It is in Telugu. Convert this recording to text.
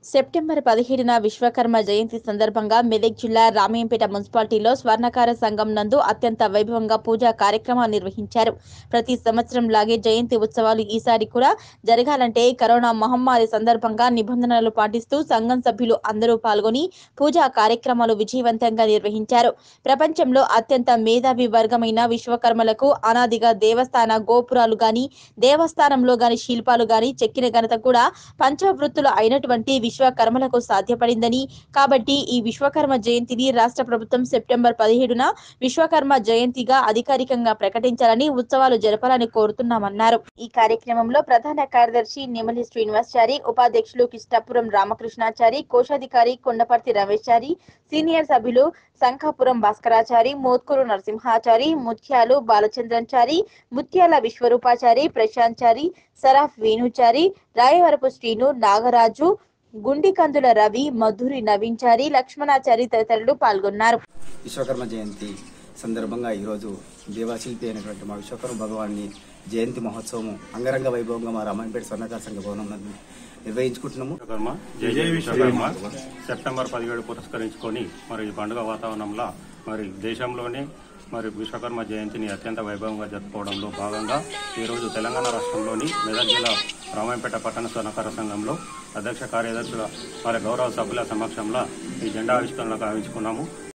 సెప్టెంబర్ పదిహేడున విశ్వకర్మ జయంతి సందర్భంగా మెదక్ జిల్లా రామయ్యంపేట మున్సిపాలిటీలో స్వర్ణకార సంఘం నందు అత్యంత వైభవంగా పూజా కార్యక్రమాలు నిర్వహించారు ప్రతి సంవత్సరం లాగే జయంతి ఉత్సవాలు ఈసారి కూడా జరగాలంటే కరోనా మహమ్మారి సందర్భంగా నిబంధనలు పాటిస్తూ సంఘం సభ్యులు అందరూ పాల్గొని పూజా కార్యక్రమాలు విజయవంతంగా నిర్వహించారు ప్రపంచంలో అత్యంత మేధావి వర్గమైన విశ్వకర్మలకు అనాదిగా దేవస్థాన గోపురాలు గాని దేవస్థానంలో గాని శిల్పాలు గాని చెక్కిన ఘనత కూడా పంచవృత్తులు అయినటువంటి విశ్వకర్మలకు సాధ్యపడిందని కాబట్టి ఈ విశ్వకర్మ జయంతిని రాష్ట్ర ప్రభుత్వం సెప్టెంబర్ పదిహేడున విశ్వకర్మ జయంతిగా అధికారికంగా ప్రకటించాలని ఉత్సవాలు జరపాలని కోరుతున్నామన్నారు ఈ కార్యక్రమంలో ప్రధాన కార్యదర్శి నిమలి శ్రీనివాసచారి ఉపాధ్యక్షులు కిష్టపురం రామకృష్ణాచారి కోశాధికారి కొండపర్తి రమేశారి సీనియర్ సభ్యులు శంఖాపురం భాస్కరాచారి మోత్కూరు నరసింహాచారి ముత్యాలు బాలచంద్రంచారి ముత్యాల విశ్వరూపాచారి ప్రశాంత్చారి సరాఫ్ వేణుచారి రాయవరపు శ్రీను నాగరాజు గుండికందుల రవి మధురి నవీన్చారి లక్ష్మణాచారి తదితరులు పాల్గొన్నారు విశ్వకర్మ జయంతి సందర్భంగా ఈరోజు దేవాశిల్పి అయినటువంటి మా విశ్వకర్మ భగవాన్ని జయంతి మహోత్సవం అంగరంగ వైభవంగా మా రామాయణపేట స్వర్ణకార సంఘ భవనం నందు నిర్వహించుకుంటున్నాము విశ్వకర్మ జై జై విశ్వకర్మ సెప్టెంబర్ పదిహేడు పురస్కరించుకొని మరి ఈ పండుగ వాతావరణంలో మరి దేశంలోనే మరి విశ్వకర్మ జయంతిని అత్యంత వైభవంగా జరుపుకోవడంలో భాగంగా ఈరోజు తెలంగాణ రాష్ట్రంలోని మెదక్ జిల్లా రామాయంపేట పట్టణ స్వర్ణకార సంఘంలో అధ్యక్ష కార్యదర్శుల మరి గౌరవ సభ్యుల సమక్షంలో ఈ జెండా ఆవిష్కరణ గావించుకున్నాము